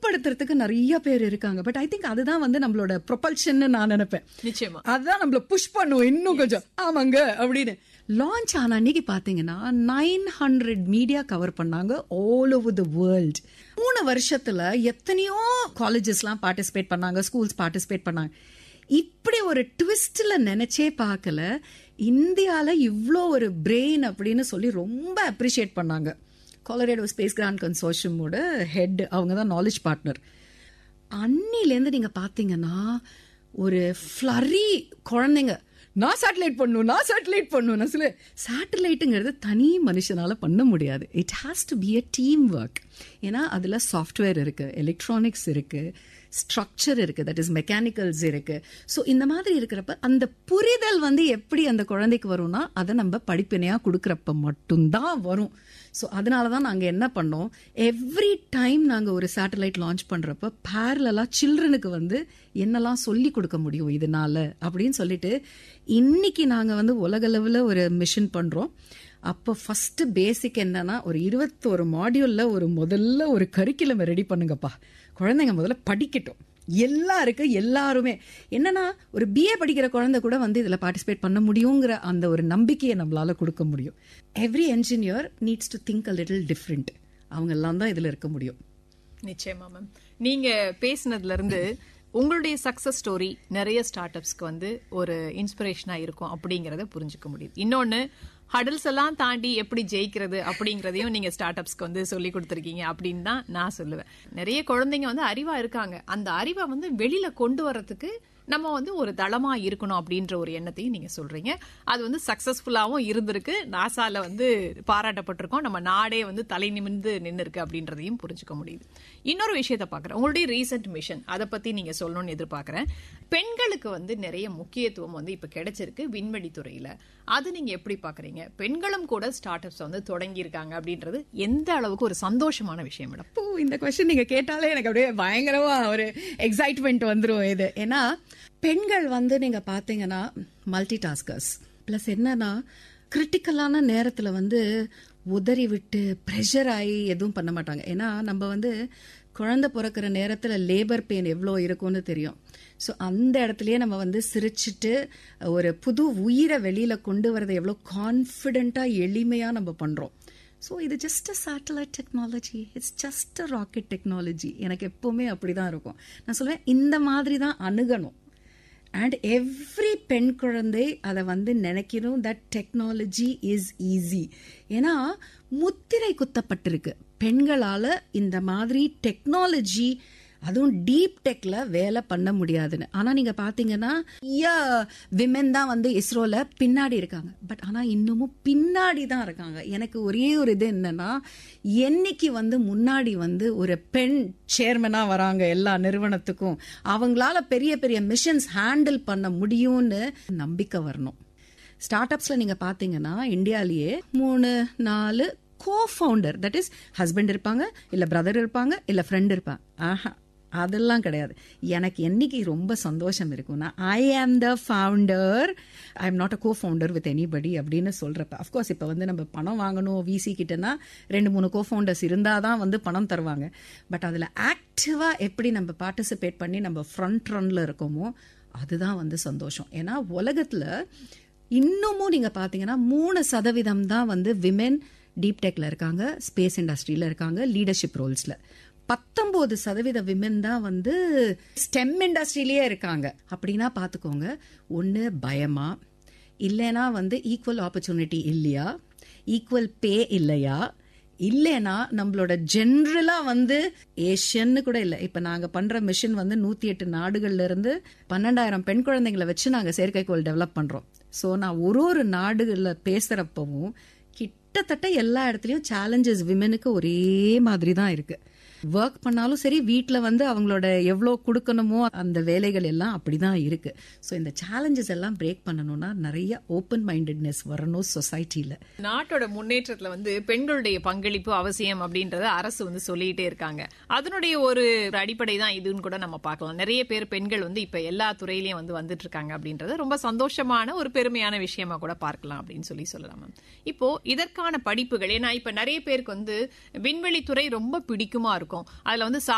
பயன்படுத்துறதுக்கு நிறைய பேர் இருக்காங்க பட் ஐ திங்க் அதுதான் வந்து நம்மளோட ப்ரொபல்ஷன் நான் நினைப்பேன் நிச்சயமா அதுதான் நம்மள புஷ் பண்ணும் இன்னும் கொஞ்சம் ஆமாங்க அப்படின்னு லான்ச் ஆன அன்னைக்கு பாத்தீங்கன்னா நைன் ஹண்ட்ரட் மீடியா கவர் பண்ணாங்க ஆல் ஓவர் த வேர்ல்ட் மூணு வருஷத்துல எத்தனையோ காலேஜஸ்லாம் பார்ட்டிசிபேட் பண்ணாங்க ஸ்கூல்ஸ் பார்ட்டிசிபேட் பண்ணாங்க இப்படி ஒரு ட்விஸ்ட்ல நினைச்சே பார்க்கல இந்தியால இவ்ளோ ஒரு பிரெயின் அப்படின்னு சொல்லி ரொம்ப அப்ரிஷியேட் பண்ணாங்க கொலரேடோ ஸ்பேஸ் கிராண்ட் கன்சோர்ஷியமோட ஹெட் அவங்க தான் நாலேஜ் பார்ட்னர் அன்னிலேருந்து நீங்க பாத்தீங்கன்னா ஒரு ஃப்ளரி குழந்தைங்க நான் சேட்டலைட் பண்ணும் நான் சேட்டலைட் பண்ணும் நான் சொல்ல சேட்டலைட்டுங்கிறது தனி மனுஷனால பண்ண முடியாது it has to be a team work ஏன்னா அதுல சாஃப்ட்வேர் இருக்கு எலக்ட்ரானிக்ஸ் இருக்கு ஸ்ட்ரக்சர் இருக்கு தட் இஸ் மெக்கானிக்கல்ஸ் இருக்கு ஸோ இந்த மாதிரி இருக்கிறப்ப அந்த புரிதல் வந்து எப்படி அந்த குழந்தைக்கு வரும்னா அதை நம்ம படிப்பினையா கொடுக்கறப்ப மட்டும்தான் வரும் ஸோ அதனால தான் நாங்கள் என்ன பண்ணோம் எவ்ரி டைம் நாங்கள் ஒரு சேட்டலைட் லான்ச் பண்ணுறப்ப பேரலாக சில்ட்ரனுக்கு வந்து என்னெல்லாம் சொல்லி கொடுக்க முடியும் இதனால அப்படின்னு சொல்லிட்டு இன்னைக்கு நாங்கள் வந்து உலகளவில் ஒரு மிஷன் பண்ணுறோம் அப்போ ஃபர்ஸ்ட் பேசிக் என்னன்னா ஒரு இருபத்தோரு மாடியூல்ல ஒரு முதல்ல ஒரு கரிக்குலம் ரெடி பண்ணுங்கப்பா குழந்தைங்க முதல்ல படிக்கட்டும் எல்லாருக்கும் எல்லாருமே என்னன்னா ஒரு பிஏ படிக்கிற குழந்தை கூட வந்து இதுல பார்ட்டிசிபேட் பண்ண முடியுங்கிற அந்த ஒரு நம்பிக்கையை நம்மளால கொடுக்க முடியும் every engineer needs to think a little different அவங்க எல்லாம் தான் இதுல இருக்க முடியும் நிச்சயமா மேம் நீங்க பேசினதுல இருந்து உங்களுடைய சக்சஸ் ஸ்டோரி நிறைய ஸ்டார்ட் அப்ஸ்க்கு வந்து ஒரு இன்ஸ்பிரேஷனா இருக்கும் அப்படிங்கறத புரிஞ்சுக்க முடியுது இன்னொன்னு ஹடல்ஸ் எல்லாம் தாண்டி எப்படி ஜெயிக்கிறது அப்படிங்கறதையும் நீங்க ஸ்டார்ட் அப்ஸ்க்கு வந்து சொல்லி கொடுத்துருக்கீங்க அப்படின்னு தான் நான் சொல்லுவேன் நிறைய குழந்தைங்க வந்து அறிவா இருக்காங்க அந்த அறிவை வந்து வெளியில கொண்டு வர்றதுக்கு நம்ம வந்து ஒரு தளமா இருக்கணும் அப்படின்ற ஒரு எண்ணத்தையும் நீங்க சொல்றீங்க அது வந்து சக்சஸ்ஃபுல்லாவும் இருந்திருக்கு நாசால வந்து பாராட்டப்பட்டிருக்கோம் நம்ம நாடே வந்து தலை நிமிர்ந்து நின்று இருக்கு அப்படின்றதையும் புரிஞ்சுக்க முடியுது இன்னொரு விஷயத்த பாக்குறேன் உங்களுடைய ரீசெண்ட் மிஷன் அதை பத்தி நீங்க சொல்லணும்னு எதிர்பார்க்கறேன் பெண்களுக்கு வந்து நிறைய முக்கியத்துவம் வந்து இப்ப கிடைச்சிருக்கு விண்வெளி துறையில அது நீங்க எப்படி பாக்குறீங்க பெண்களும் கூட ஸ்டார்ட் அப்ஸ் வந்து தொடங்கி இருக்காங்க அப்படின்றது எந்த அளவுக்கு ஒரு சந்தோஷமான விஷயம் மேடம் இப்போ இந்த கொஸ்டின் நீங்க கேட்டாலே எனக்கு அப்படியே பயங்கரமா ஒரு எக்ஸைட்மெண்ட் வந்துரும் இது ஏன்னா பெண்கள் வந்து நீங்க பாத்தீங்கன்னா மல்டி டாஸ்கர்ஸ் பிளஸ் என்னன்னா கிரிட்டிக்கலான நேரத்துல வந்து உதறி விட்டு ப்ரெஷர் ஆகி எதுவும் பண்ண மாட்டாங்க ஏன்னா நம்ம வந்து குழந்தை பிறக்கிற நேரத்துல லேபர் பெயின் எவ்வளோ இருக்கும்னு தெரியும் ஸோ அந்த இடத்துலயே நம்ம வந்து சிரிச்சிட்டு ஒரு புது உயிரை வெளியில கொண்டு வரதை எவ்வளோ கான்ஃபிடென்ட்டா எளிமையா நம்ம பண்றோம் ஸோ இது just a satellite technology it's just a rocket technology எனக்கு எப்பவுமே அப்படிதான் இருக்கும் நான் சொல்லுவேன் இந்த மாதிரி தான் அணுகணும் அண்ட் எவ்ரி பெண் குழந்தை அதை வந்து நினைக்கணும் தட் டெக்னாலஜி இஸ் ஈஸி ஏன்னா முத்திரை குத்தப்பட்டிருக்கு பெண்களால இந்த மாதிரி டெக்னாலஜி அதுவும் டீப் டெக்ல வேலை பண்ண முடியாதுன்னு ஆனா நீங்க பாத்தீங்கன்னா நிறைய விமென் தான் வந்து இஸ்ரோல பின்னாடி இருக்காங்க பட் ஆனா இன்னமும் பின்னாடி தான் இருக்காங்க எனக்கு ஒரே ஒரு இது என்னன்னா என்னைக்கு வந்து முன்னாடி வந்து ஒரு பெண் சேர்மனா வராங்க எல்லா நிறுவனத்துக்கும் அவங்களால பெரிய பெரிய மிஷன்ஸ் ஹேண்டில் பண்ண முடியும்னு நம்பிக்கை வரணும் ஸ்டார்ட் அப்ஸ்ல நீங்க பாத்தீங்கன்னா இந்தியாலேயே மூணு நாலு co founder that is husband இருப்பாங்க இல்ல பிரதர் இருப்பாங்க இல்ல ஃப்ரெண்ட் இருப்பாங்க ஆஹா அதெல்லாம் கிடையாது எனக்கு என்னைக்கு ரொம்ப சந்தோஷம் இருக்கும்னா I am the founder I am not a co founder with anybody அப்படின்னு சொல்றப்ப அஃப்கோர்ஸ் இப்போ வந்து நம்ம பணம் வாங்கணும் விசி கிட்டனா ரெண்டு மூணு கோ ஃபவுண்டர்ஸ் இருந்தால் தான் வந்து பணம் தருவாங்க பட் அதில் ஆக்டிவாக எப்படி நம்ம பார்ட்டிசிபேட் பண்ணி நம்ம ஃப்ரண்ட் ரன்ல இருக்கோமோ அதுதான் வந்து சந்தோஷம் ஏன்னா உலகத்தில் இன்னமும் நீங்க பாத்தீங்கன்னா மூணு சதவீதம் தான் வந்து விமென் டீப் டெக்ல இருக்காங்க ஸ்பேஸ் இண்டஸ்ட்ரியில இருக்காங்க லீடர்ஷிப் ரோல்ஸ்ல பத்தொன்பது சதவீத விமென் தான் வந்து ஸ்டெம் இண்டஸ்ட்ரியிலேயே இருக்காங்க அப்படின்னா பாத்துக்கோங்க ஒன்னு பயமா இல்லைன்னா வந்து ஈக்குவல் ஆப்பர்ச்சுனிட்டி இல்லையா ஈக்குவல் பே இல்லையா இல்லைனா நம்மளோட ஜென்ரலா வந்து ஏஷியன்னு கூட இல்லை இப்ப நாங்க பண்ற மிஷன் வந்து நூத்தி எட்டு நாடுகள்ல இருந்து பன்னெண்டாயிரம் பெண் குழந்தைங்களை வச்சு நாங்க செயற்கைக்கோள் டெவலப் பண்றோம் சோ நான் ஒரு ஒரு நாடுகள்ல பேசுறப்பவும் கிட்டத்தட்ட எல்லா இடத்துலயும் சேலஞ்சஸ் விமெனுக்கு ஒரே மாதிரி தான் இருக்கு ஒர்க் பண்ணாலும் சரி வீட்ல வந்து அவங்களோட எவ்வளோ கொடுக்கணுமோ அந்த வேலைகள் எல்லாம் அப்படிதான் இருக்கு ஸோ இந்த சேலஞ்சஸ் எல்லாம் பிரேக் பண்ணணும்னா நிறைய ஓப்பன் மைண்டட்னஸ் வரணும் சொசைட்டில நாட்டோட முன்னேற்றத்துல வந்து பெண்களுடைய பங்களிப்பு அவசியம் அப்படின்றத அரசு வந்து சொல்லிட்டே இருக்காங்க அதனுடைய ஒரு அடிப்படை தான் இதுன்னு கூட நம்ம பார்க்கலாம் நிறைய பேர் பெண்கள் வந்து இப்ப எல்லா துறையிலயும் வந்து வந்துட்டு இருக்காங்க அப்படின்றது ரொம்ப சந்தோஷமான ஒரு பெருமையான விஷயமா கூட பார்க்கலாம் அப்படின்னு சொல்லி சொல்லலாம் மேம் இப்போ இதற்கான படிப்புகள் ஏன்னா இப்ப நிறைய பேருக்கு வந்து விண்வெளி துறை ரொம்ப பிடிக்குமா இருக்கும் அதுல வந்து